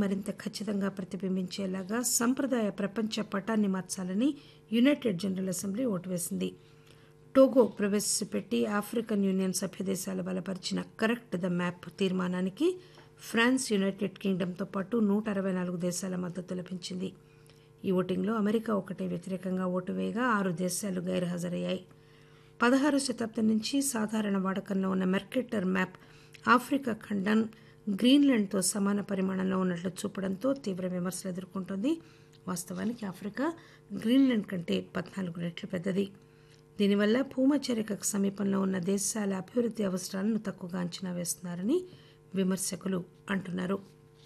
మరింత ఖచ్చితంగా ప్రతిబింబించేలాగా సంప్రదాయ ప్రపంచ పటాన్ని మార్చాలని యునైటెడ్ జనరల్ అసెంబ్లీ ఓటు వేసింది టోగో ప్రవేశపెట్టి ఆఫ్రికన్ యూనియన్ సభ్యదేశాలు బలపరిచిన కరెక్ట్ ద మ్యాప్ తీర్మానానికి ఫ్రాన్స్ యునైటెడ్ కింగ్డమ్తో పాటు నూట అరవై నాలుగు దేశాల మద్దతు లభించింది ఈ ఓటింగ్లో అమెరికా ఒకటే వ్యతిరేకంగా ఓటు వేయగా ఆరు దేశాలు గైర్హాజరయ్యాయి పదహారు శతాబ్దం నుంచి సాధారణ వాడకంలో ఉన్న మెర్కెటర్ మ్యాప్ ఆఫ్రికా ఖండం గ్రీన్లాండ్తో సమాన పరిమాణంలో ఉన్నట్లు చూపడంతో తీవ్ర విమర్శలు ఎదుర్కొంటోంది వాస్తవానికి ఆఫ్రికా గ్రీన్లాండ్ కంటే పద్నాలుగు రెట్లు పెద్దది దీనివల్ల భూమచరికకు సమీపంలో ఉన్న దేశాల అభివృద్ధి అవసరాలను తక్కువగా అంచనా వేస్తున్నారని విమర్శకులు అంటున్నారు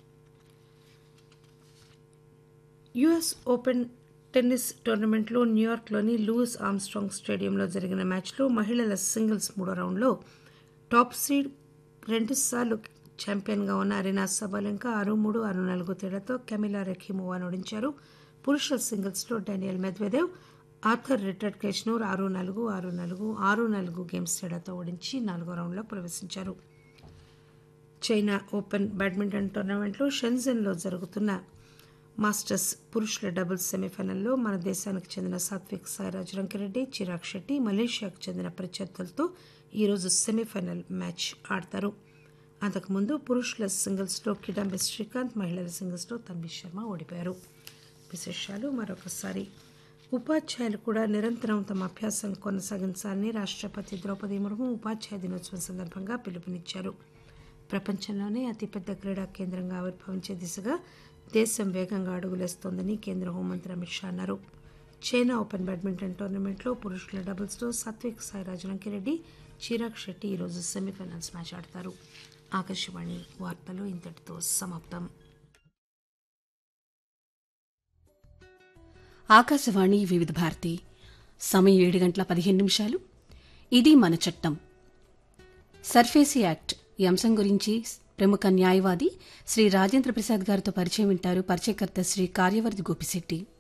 యుఎస్ ఓపెన్ టెన్నిస్ టోర్నమెంట్లో న్యూయార్క్లోని లూయిస్ ఆమ్స్ట్రాంగ్ స్టేడియంలో జరిగిన మ్యాచ్లో మహిళల సింగిల్స్ మూడో రౌండ్లో టాప్ సీడ్ రెండుసార్లు ఛాంపియన్గా ఉన్న అరీనా సబాలెంకా ఆరు మూడు ఆరు నాలుగు తేడాతో కెమిలా రెఖీమోవాను ఓడించారు పురుషుల సింగిల్స్లో డానియల్ మెద్వెదేవ్ ఆర్థర్ రిటర్డ్ కేష్నూర్ ఆరు నాలుగు ఆరు నాలుగు ఆరు నాలుగు గేమ్స్ తేడాతో ఓడించి నాలుగో రౌండ్లో ప్రవేశించారు చైనా ఓపెన్ బ్యాడ్మింటన్ టోర్నమెంట్లో షెన్జెన్లో జరుగుతున్న మాస్టర్స్ పురుషుల డబుల్స్ సెమీఫైనల్లో మన దేశానికి చెందిన సాత్విక్ సాయిరాజ్ రంకిరెడ్డి చిరాగ్ శెట్టి మలేషియాకు చెందిన ప్రత్యర్థులతో ఈరోజు సెమీఫైనల్ మ్యాచ్ ఆడతారు అంతకుముందు పురుషుల సింగిల్స్లో కిడాంబి శ్రీకాంత్ మహిళల సింగిల్స్లో తన్వి శర్మ ఓడిపోయారు విశేషాలు మరొకసారి ఉపాధ్యాయులు కూడా నిరంతరం తమ అభ్యాసం కొనసాగించాలని రాష్ట్రపతి ద్రౌపది ముర్ము ఉపాధ్యాయ దినోత్సవం సందర్భంగా పిలుపునిచ్చారు ప్రపంచంలోనే అతిపెద్ద క్రీడా కేంద్రంగా ఆవిర్భవించే దిశగా దేశం వేగంగా అడుగులేస్తోందని కేంద్ర హోంమంత్రి అమిత్ షా అన్నారు చైనా ఓపెన్ బ్యాడ్మింటన్ టోర్నమెంట్లో పురుషుల డబుల్స్లో సాత్విక్ సాయిరాజ్ రంకిరెడ్డి చిరాగ్ శెట్టి ఈరోజు సెమీఫైనల్స్ మ్యాచ్ ఆడతారు ఆకాశవాణి వార్తలు ఇంతటితో సమాప్తం ఆకాశవాణి వివిధ భారతి సమయం ఏడు గంటల పదిహేను నిమిషాలు ఇది మన చట్టం సర్ఫేసీ యాక్ట్ ఈ అంశం గురించి ప్రముఖ న్యాయవాది శ్రీ రాజేంద్ర ప్రసాద్ గారితో పరిచయం వింటారు పరిచయకర్త శ్రీ కార్యవర్ధి గోపిశెట్టి